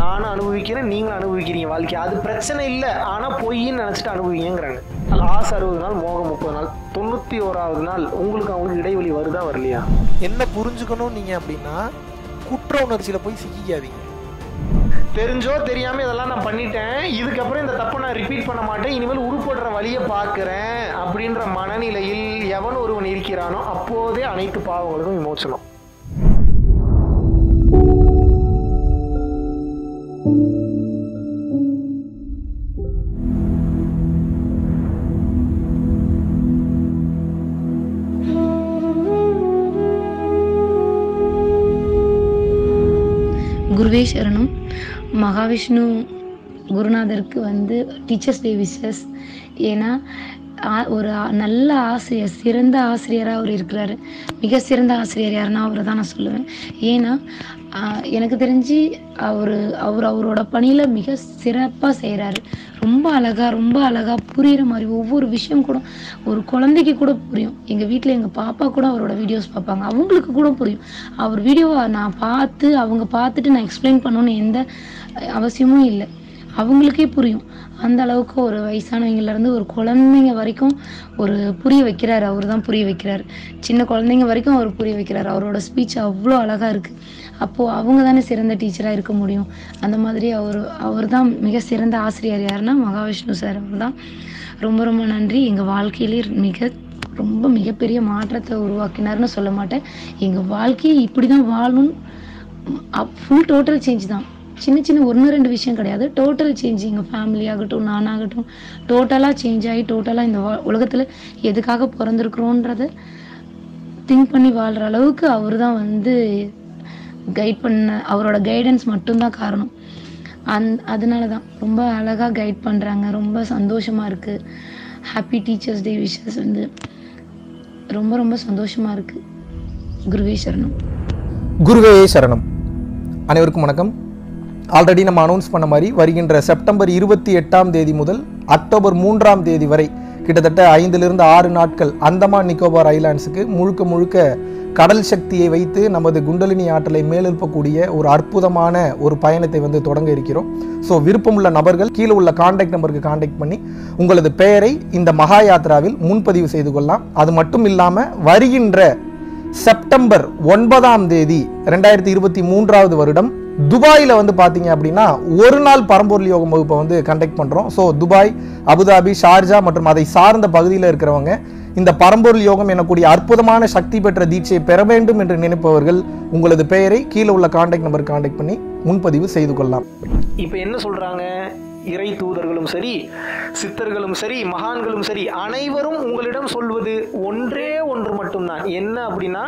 நானும் அனுபவிக்கிறேன் நீங்களும் அனுபவிக்கிறீங்க வாழ்க்கை அது பிரச்சனை இல்லை ஆனால் பொய்ன்னு நினச்சிட்டு அனுபவிங்கிறாங்க ஆசை அறுபது நாள் மோகம் முப்பது நாள் தொண்ணூற்றி ஓராவது நாள் உங்களுக்கு அவங்களுக்கு இடைவெளி வருதா வரலையா என்ன புரிஞ்சுக்கணும் நீங்க அப்படின்னா குற்ற உணர்ச்சியில போய் சிக்கிக்காதீங்க தெரிஞ்சோ தெரியாம இதெல்லாம் நான் பண்ணிட்டேன் இதுக்கப்புறம் இந்த தப்பை நான் ரிப்பீட் பண்ண மாட்டேன் இனிமேல் உருப்படுற வழியை பார்க்குறேன் அப்படின்ற மனநிலையில் எவன் ஒருவன் இருக்கிறானோ அப்போதே அனைத்து பாவங்களுக்கும் விமோச்சனம் குருவே சரணம் மகாவிஷ்ணு குருநாதருக்கு வந்து டீச்சர்ஸ் டே விஷஸ் ஏன்னா ஆ- ஒரு ஆ- நல்ல ஆசிரியர் சிறந்த ஆசிரியராக அவர் இருக்கிறாரு மிக சிறந்த ஆசிரியர் யாருன்னா அவரை தான் நான் சொல்லுவேன் ஏன்னா ஆ, எனக்கு தெரிஞ்சு அவர் அவர் அவரோட பணியில் மிக சிறப்பாக செய்கிறாரு ரொம்ப அழகாக ரொம்ப அழகாக புரிகிற மாதிரி ஒவ்வொரு விஷயம் கூட ஒரு குழந்தைக்கு கூட புரியும் எங்கள் வீட்டில் எங்கள் பாப்பா கூட அவரோட வீடியோஸ் பார்ப்பாங்க அவங்களுக்கு கூட புரியும் அவர் வீடியோவை நான் பார்த்து அவங்க பார்த்துட்டு நான் எக்ஸ்பிளைன் பண்ணணும்னு எந்த அவசியமும் இல்லை அவங்களுக்கே புரியும் அந்த அளவுக்கு ஒரு வயசானவங்கல இருந்து ஒரு குழந்தைங்க வரைக்கும் ஒரு புரிய வைக்கிறாரு அவர் தான் புரிய வைக்கிறாரு சின்ன குழந்தைங்க வரைக்கும் அவர் புரிய வைக்கிறாரு அவரோட ஸ்பீச் அவ்வளோ அழகாக இருக்குது அப்போது அவங்க தானே சிறந்த டீச்சராக இருக்க முடியும் அந்த மாதிரி அவர் அவர் தான் மிக சிறந்த ஆசிரியர் யாருன்னா மகாவிஷ்ணு சார் அவர் தான் ரொம்ப ரொம்ப நன்றி எங்கள் வாழ்க்கையிலே மிக ரொம்ப மிகப்பெரிய மாற்றத்தை உருவாக்கினார்னு சொல்ல மாட்டேன் எங்கள் வாழ்க்கையை இப்படி தான் வாழணும் ஃபுல் டோட்டல் சேஞ்ச் தான் சின்ன சின்ன ஒன்று ரெண்டு விஷயம் கிடையாது டோட்டல் சேஞ்ச் எங்கள் ஃபேமிலி ஆகட்டும் நானாகட்டும் டோட்டலாக சேஞ்ச் ஆகி டோட்டலாக இந்த உலகத்தில் எதுக்காக பிறந்திருக்கிறோன்றத திங்க் பண்ணி வாழ்கிற அளவுக்கு அவர் தான் வந்து கைட் பண்ண அவரோட கைடன்ஸ் மட்டும்தான் காரணம் அந் அதனால தான் ரொம்ப அழகாக கைட் பண்ணுறாங்க ரொம்ப சந்தோஷமாக இருக்குது ஹாப்பி டீச்சர்ஸ் டே விஷஸ் வந்து ரொம்ப ரொம்ப சந்தோஷமாக இருக்குது குருவே சரணம் குருவே சரணம் அனைவருக்கும் வணக்கம் ஆல்ரெடி நம்ம அனௌன்ஸ் பண்ண மாதிரி வருகின்ற செப்டம்பர் இருபத்தி எட்டாம் தேதி முதல் அக்டோபர் மூன்றாம் தேதி வரை கிட்டத்தட்ட ஐந்திலிருந்து ஆறு நாட்கள் அந்தமான் நிக்கோபார் ஐலாண்ட்ஸுக்கு முழுக்க முழுக்க கடல் சக்தியை வைத்து நமது குண்டலினி ஆற்றலை மேலெழுப்பக்கூடிய ஒரு அற்புதமான ஒரு பயணத்தை வந்து தொடங்க இருக்கிறோம் ஸோ விருப்பமுள்ள நபர்கள் கீழே உள்ள காண்டாக்ட் நம்பருக்கு காண்டாக்ட் பண்ணி உங்களது பெயரை இந்த மகா யாத்ராவில் முன்பதிவு செய்து கொள்ளலாம் அது மட்டும் இல்லாமல் வருகின்ற செப்டம்பர் ஒன்பதாம் தேதி ரெண்டாயிரத்தி இருபத்தி மூன்றாவது வருடம் துபாயில் வந்து பார்த்தீங்க அப்படின்னா ஒரு நாள் பரம்பொருள் யோகம் வகுப்பை வந்து கண்டக்ட் பண்ணுறோம் ஸோ துபாய் அபுதாபி ஷார்ஜா மற்றும் அதை சார்ந்த பகுதியில் இருக்கிறவங்க இந்த பரம்பொருள் யோகம் எனக்கூடிய அற்புதமான சக்தி பெற்ற தீட்சையை பெற வேண்டும் என்று நினைப்பவர்கள் உங்களது பெயரை கீழே உள்ள காண்டாக்ட் நம்பருக்கு காண்டாக்ட் பண்ணி முன்பதிவு செய்து கொள்ளலாம் இப்போ என்ன சொல்றாங்க இறை தூதர்களும் சரி சித்தர்களும் சரி மகான்களும் சரி அனைவரும் உங்களிடம் சொல்வது ஒன்றே ஒன்று மட்டும்தான் என்ன அப்படின்னா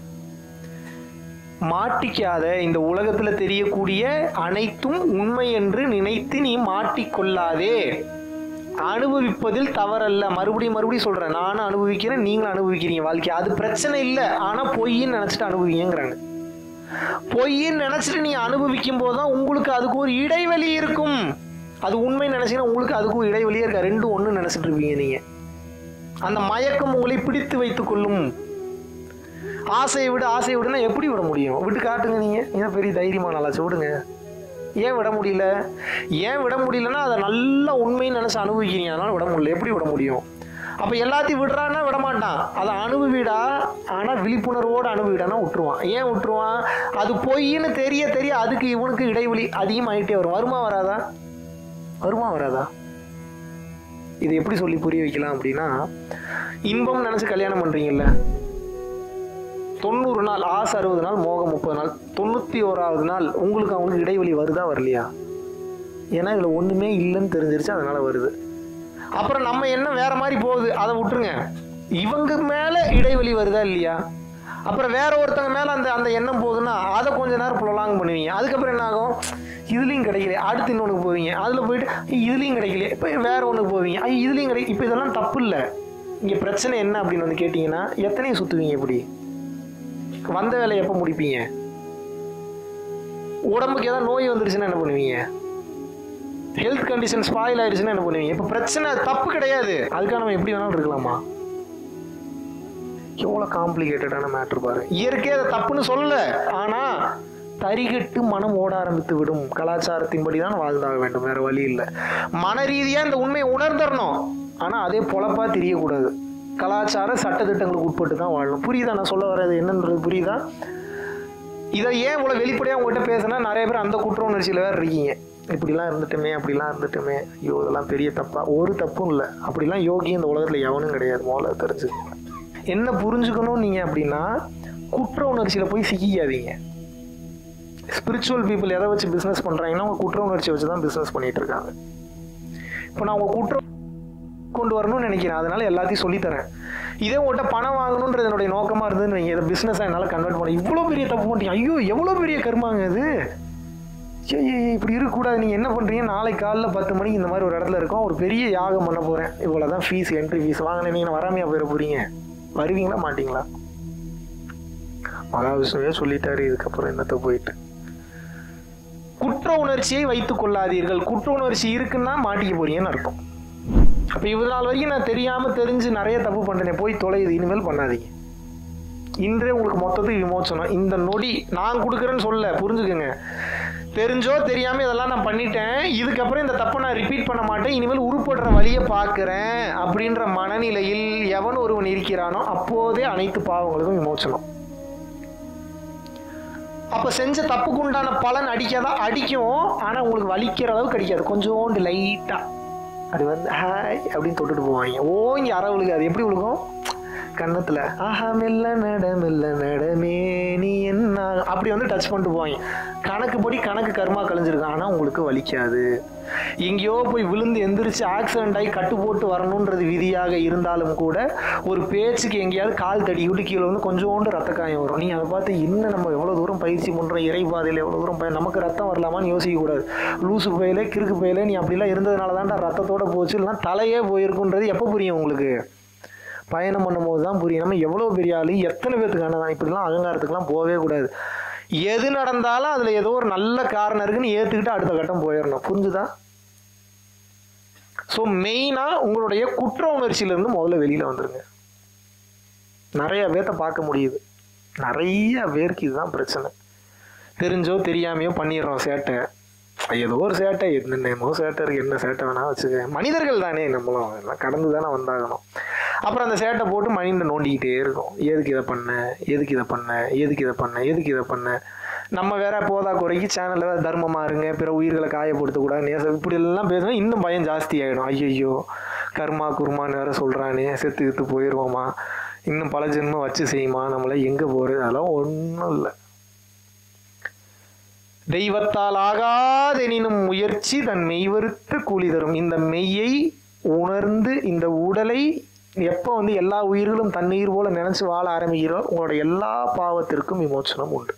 மாட்டிக்காத இந்த உலகத்துல தெரியக்கூடிய அனைத்தும் உண்மை என்று நினைத்து நீ மாட்டிக்கொள்ளாதே அனுபவிப்பதில் தவறல்ல மறுபடியும் மறுபடியும் சொல்றேன் நானும் அனுபவிக்கிறேன் நீங்களும் அனுபவிக்கிறீங்க வாழ்க்கை அது பிரச்சனை இல்லை ஆனா பொய்ன்னு நினைச்சிட்டு அனுபவிங்கிறாங்க பொய்ன்னு நினைச்சிட்டு நீங்க அனுபவிக்கும் போது தான் உங்களுக்கு அதுக்கு ஒரு இடைவெளி இருக்கும் அது உண்மை நினைச்சீங்கன்னா உங்களுக்கு அதுக்கு ஒரு இடைவெளியே இருக்கா ரெண்டும் ஒன்று நினைச்சிட்டு இருப்பீங்க நீங்க அந்த மயக்கம் உங்களை பிடித்து வைத்துக் கொள்ளும் ஆசையை விட ஆசையை விடுனா எப்படி விட முடியும் விட்டு காட்டுங்க நீங்க ஏன் பெரிய தைரியமான ஆளாச்சு விடுங்க ஏன் விட முடியல ஏன் விட முடியலன்னா அதை நல்லா உண்மைன்னு நினைச்சு அனுபவிக்கிறீங்க அதனால விட முடியல எப்படி விட முடியும் அப்போ எல்லாத்தையும் விடுறான்னா விட மாட்டான் அதை அனுபவிடா ஆனால் விழிப்புணர்வோடு அனுபவிடானா விட்டுருவான் ஏன் விட்டுருவான் அது பொய்ன்னு தெரிய தெரிய அதுக்கு இவனுக்கு இடைவெளி அதிகமாகிட்டே வரும் வருமா வராதா வருமா வராதா இது எப்படி சொல்லி புரிய வைக்கலாம் அப்படின்னா இன்பம் நினச்சி கல்யாணம் பண்ணுறீங்கல்ல தொண்ணூறு நாள் ஆசை அறுபது நாள் மோகம் முப்பது நாள் தொண்ணூற்றி ஓராவது நாள் உங்களுக்கு அவங்களுக்கு இடைவெளி வருதா வரலையா ஏன்னா இதில் ஒன்றுமே இல்லைன்னு தெரிஞ்சிருச்சு அதனால வருது அப்புறம் நம்ம என்ன வேற மாதிரி போகுது அதை விட்டுருங்க இவங்க மேலே இடைவெளி வருதா இல்லையா அப்புறம் வேற ஒருத்தங்க மேலே அந்த அந்த எண்ணம் போகுதுன்னா அதை கொஞ்ச நேரம் ப்ரொலாங் பண்ணுவீங்க அதுக்கப்புறம் என்ன ஆகும் இதுலேயும் கிடைக்கல அடுத்து இன்னொன்று போவீங்க அதில் போயிட்டு இதுலேயும் கிடைக்கல இப்போ வேற ஒன்றுக்கு போவீங்க ஐயோ இதுலேயும் கிடைக்கல இப்போ இதெல்லாம் தப்பு இல்லை இங்கே பிரச்சனை என்ன அப்படின்னு வந்து கேட்டிங்கன்னா எத்தனையும் சுற்றுவீங்க இப்படி வந்த வேலையை எப்போ முடிப்பீங்க உடம்புக்கு ஏதாவது நோய் வந்துருச்சுன்னா என்ன பண்ணுவீங்க ஹெல்த் கண்டிஷன் ஸ்பாயில் ஆயிடுச்சுன்னா என்ன பண்ணுவீங்க இப்போ பிரச்சனை தப்பு கிடையாது அதுக்காக நம்ம எப்படி வேணாலும் இருக்கலாமா எவ்வளோ காம்ப்ளிகேட்டடான மேட்ரு பாரு இயற்கையே அதை தப்புன்னு சொல்லல ஆனால் தரிகட்டு மனம் ஓட ஆரம்பித்து விடும் கலாச்சாரத்தின்படி தான் வாழ்ந்தாக வேண்டும் வேற வழி இல்லை மன ரீதியாக இந்த உண்மையை உணர்ந்துடணும் ஆனால் அதே பொழப்பா தெரியக்கூடாது கலாச்சார சட்டத்திட்டங்களுக்கு உட்பட்டு தான் வாழணும் புரியுதா நான் சொல்ல வர்றது என்னன்றது புரியுதா இதை ஏன் இவ்வளோ வெளிப்படையாக உங்கள்கிட்ட பேசினா நிறைய பேர் அந்த குற்ற உணர்ச்சியில் வேறு இருக்கீங்க இப்படிலாம் இருந்துட்டுமே அப்படிலாம் இருந்துட்டுமே ஐயோ இதெல்லாம் பெரிய தப்பா ஒரு தப்பும் இல்லை அப்படிலாம் யோகி இந்த உலகத்தில் எவனும் கிடையாது முதல்ல தெரிஞ்சுக்கோங்க என்ன புரிஞ்சுக்கணும் நீங்கள் அப்படின்னா குற்ற உணர்ச்சியில் போய் சிக்கிக்காதீங்க ஸ்பிரிச்சுவல் பீப்புள் எதை வச்சு பிஸ்னஸ் பண்ணுறாங்கன்னா அவங்க குற்ற உணர்ச்சியை வச்சு தான் பிஸ்னஸ் பண்ணிட்டு இருக்காங்க இப்போ நான் உங்கள் குற்றம் கொண்டு வரணும்னு நினைக்கிறேன் அதனால எல்லாத்தையும் சொல்லித்தரேன் இதே உங்கள்கிட்ட பணம் வாங்கணுன்றது என்னுடைய நோக்கமாக இருந்ததுன்னு வைங்க இதை பிஸ்னஸாக என்னால் கன்வெர்ட் பண்ண இவ்வளோ பெரிய தப்பு பண்ணிட்டீங்க ஐயோ எவ்வளோ பெரிய கருமாங்க இது ஐயோ, ஐயோ, இப்படி இருக்கக்கூடாது நீங்கள் என்ன பண்ணுறீங்க நாளைக்கு காலைல பத்து மணிக்கு இந்த மாதிரி ஒரு இடத்துல இருக்கோம் ஒரு பெரிய யாகம் பண்ண போகிறேன் இவ்வளோ தான் ஃபீஸ் என்ட்ரி ஃபீஸ் வாங்கினேன் நீங்கள் வராமையா போயிட போகிறீங்க வருவீங்களா மாட்டீங்களா மகாவிஷ்ணுவே சொல்லிட்டாரு இதுக்கப்புறம் என்னத்தை போயிட்டு குற்ற உணர்ச்சியை வைத்துக் கொள்ளாதீர்கள் குற்ற உணர்ச்சி இருக்குன்னா மாட்டிக்க போறீங்கன்னு அர்த்தம் அப்போ இவ்வளவு நாள் வரைக்கும் நான் தெரியாம தெரிஞ்சு நிறைய தப்பு பண்ணிட்டேனே போய் தொலையுது இனிமேல் பண்ணாதீங்க இன்றே உங்களுக்கு மொத்தத்துக்கு விமோச்சனம் இந்த நொடி நான் கொடுக்குறேன்னு சொல்ல புரிஞ்சுக்கங்க தெரிஞ்சோ தெரியாம இதெல்லாம் நான் பண்ணிட்டேன் இதுக்கப்புறம் இந்த தப்பை நான் ரிப்பீட் பண்ண மாட்டேன் இனிமேல் உருப்படுற வழியை பார்க்குறேன் அப்படின்ற மனநிலையில் எவன் ஒருவன் இருக்கிறானோ அப்போதே அனைத்து பாவங்களுக்கும் விமோச்சனம் அப்போ செஞ்ச தப்புக்கு உண்டான பலன் அடிக்காதா அடிக்கும் ஆனால் உங்களுக்கு வலிக்கிற அளவுக்கு அடிக்காது கொஞ்சோண்டு லைட்டாக அது வந்து ஹாய் அப்படின்னு தொட்டுட்டு போவாங்க ஓங்கி அற விழுகு அது எப்படி விழுகும் கன்னத்தில் ஆஹா மெல்ல நட மெல்ல நடமே நீ என்ன அப்படி வந்து டச் பண்ணிட்டு போவாங்க கணக்குப்படி கணக்கு கர்மா கழிஞ்சிருக்கும் ஆனால் உங்களுக்கு வலிக்காது எங்கேயோ போய் விழுந்து எந்திரிச்சு ஆக்சிடென்ட் ஆகி கட்டு போட்டு வரணுன்றது விதியாக இருந்தாலும் கூட ஒரு பேச்சுக்கு எங்கேயாவது கால் தடி விட்டு கீழே வந்து கொஞ்சோண்டு ரத்த காயம் வரும் நீங்கள் அதை பார்த்து என்ன நம்ம எவ்வளோ தூரம் பயிற்சி பண்ணுறோம் இறை பாதையில் எவ்வளோ தூரம் பய நமக்கு ரத்தம் வரலாமான்னு யோசிக்கக்கூடாது லூசு பயில கிறுக்கு பயில நீ அப்படிலாம் இருந்ததுனால தான்டா ரத்தத்தோட போச்சு இல்லைனா தலையே போயிருக்குன்றது எப்போ புரியும் உங்களுக்கு பயணம் பண்ணும்போது தான் புரியும் நம்ம எவ்வளோ பெரிய ஆளு எத்தனை பேத்துக்கான தான் இப்படிலாம் அகங்காரத்துக்குலாம் போகவே கூடாது எது நடந்தாலும் அதில் ஏதோ ஒரு நல்ல காரணம் இருக்குன்னு ஏற்றுக்கிட்டு அடுத்த கட்டம் போயிடணும் புரிஞ்சுதா ஸோ மெயினாக உங்களுடைய குற்ற உணர்ச்சியிலேருந்து முதல்ல வெளியில் வந்துருங்க நிறைய பேர்த்த பார்க்க முடியுது நிறைய பேருக்கு இதுதான் பிரச்சனை தெரிஞ்சோ தெரியாமையோ பண்ணிடுறோம் சேட்டை ஏதோ ஒரு சேட்டை என்னென்னமோ சேட்டை இருக்கு என்ன சேட்டை வேணா வச்சுக்க மனிதர்கள் தானே நம்மளும் எல்லாம் கடந்து தானே வந்தாகணும் அப்புறம் அந்த சேட்டை போட்டு மைண்டை நோண்டிக்கிட்டே இருக்கும் எதுக்கு இதை பண்ண எதுக்கு இதை பண்ண எதுக்கு இதை பண்ண எதுக்கு இதை பண்ண நம்ம வேற போதா குறைக்கு சேனலில் வேறு தர்மமாக இருங்க பிற உயிர்களை காயப்படுத்தக்கூடாது நேச இப்படி எல்லாம் பேசினா இன்னும் பயம் ஜாஸ்தி ஆகிடும் ஐயையோ கர்மா குருமான்னு வேற சொல்கிறானே செத்து கித்து போயிடுவோமா இன்னும் பல ஜென்மம் வச்சு செய்யுமா நம்மளை எங்கே போகிறது அதெல்லாம் ஒன்றும் இல்லை தெய்வத்தால் ஆகாதெனினும் முயற்சி தன் மெய்வருத்த கூலி தரும் இந்த மெய்யை உணர்ந்து இந்த உடலை எப்போ வந்து எல்லா உயிர்களும் தண்ணீர் போல நினைச்சு வாழ ஆரம்பிக்கிறோம் உங்களோட எல்லா பாவத்திற்கும் விமோச்சனம் உண்டு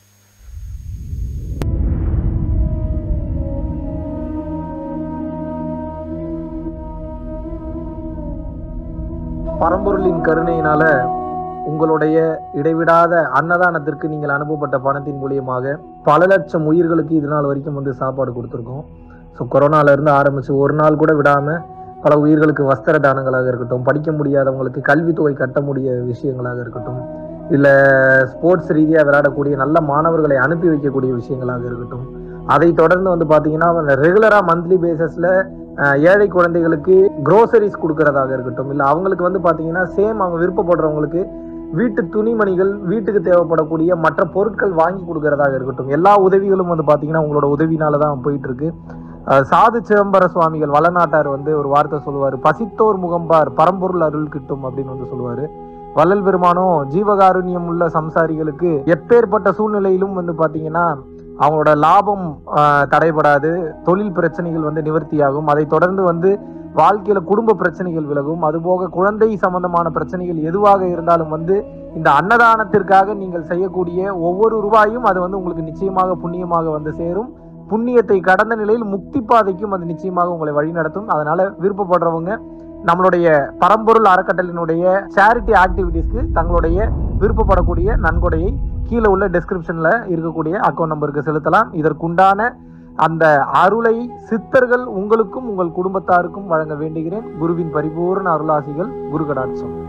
பரம்பொருளின் கருணையினால உங்களுடைய இடைவிடாத அன்னதானத்திற்கு நீங்கள் அனுப்பப்பட்ட பணத்தின் மூலியமாக பல லட்சம் உயிர்களுக்கு இது நாள் வரைக்கும் வந்து சாப்பாடு கொடுத்துருக்கோம் ஸோ கொரோனால இருந்து ஆரம்பிச்சு ஒரு நாள் கூட விடாம பல உயிர்களுக்கு வஸ்திர தானங்களாக இருக்கட்டும் படிக்க முடியாதவங்களுக்கு கல்வித்தொகை கட்ட முடிய விஷயங்களாக இருக்கட்டும் இல்லை ஸ்போர்ட்ஸ் ரீதியாக விளையாடக்கூடிய நல்ல மாணவர்களை அனுப்பி வைக்கக்கூடிய விஷயங்களாக இருக்கட்டும் அதை தொடர்ந்து வந்து பார்த்தீங்கன்னா ரெகுலராக மந்த்லி பேசிஸில் ஏழை குழந்தைகளுக்கு க்ரோசரிஸ் கொடுக்கறதாக இருக்கட்டும் இல்லை அவங்களுக்கு வந்து பார்த்தீங்கன்னா சேம் அவங்க விருப்பப்படுறவங்களுக்கு வீட்டு துணிமணிகள் வீட்டுக்கு தேவைப்படக்கூடிய மற்ற பொருட்கள் வாங்கி கொடுக்கறதாக இருக்கட்டும் எல்லா உதவிகளும் வந்து பார்த்தீங்கன்னா உங்களோட உதவினால தான் போயிட்டு இருக்கு அஹ் சாது சிதம்பர சுவாமிகள் வளநாட்டார் வந்து ஒரு வார்த்தை சொல்லுவார் பசித்தோர் முகம்பார் பரம்பொருள் அருள் கிட்டும் அப்படின்னு வந்து சொல்லுவாரு வள்ளல் பெருமானும் ஜீவகாருண்யம் உள்ள சம்சாரிகளுக்கு எப்பேற்பட்ட சூழ்நிலையிலும் வந்து பாத்தீங்கன்னா அவங்களோட லாபம் ஆஹ், தடைபடாது தொழில் பிரச்சனைகள் வந்து நிவர்த்தியாகும் அதை தொடர்ந்து வந்து வாழ்க்கையில குடும்ப பிரச்சனைகள் விலகும் அதுபோக குழந்தை சம்பந்தமான பிரச்சனைகள் எதுவாக இருந்தாலும் வந்து இந்த அன்னதானத்திற்காக நீங்கள் செய்யக்கூடிய ஒவ்வொரு ரூபாயும் அது வந்து உங்களுக்கு நிச்சயமாக புண்ணியமாக வந்து சேரும் புண்ணியத்தை கடந்த நிலையில் முக்தி பாதைக்கும் அது நிச்சயமாக உங்களை வழிநடத்தும் அதனால விருப்பப்படுறவங்க நம்மளுடைய பரம்பொருள் அறக்கட்டளினுடைய சேரிட்டி ஆக்டிவிட்டீஸ்க்கு தங்களுடைய விருப்பப்படக்கூடிய நன்கொடையை கீழே உள்ள டெஸ்கிரிப்ஷன்ல இருக்கக்கூடிய அக்கௌண்ட் நம்பருக்கு செலுத்தலாம் இதற்குண்டான அந்த அருளை சித்தர்கள் உங்களுக்கும் உங்கள் குடும்பத்தாருக்கும் வழங்க வேண்டுகிறேன் குருவின் பரிபூர்ண அருளாசிகள் குரு கடாட்சம்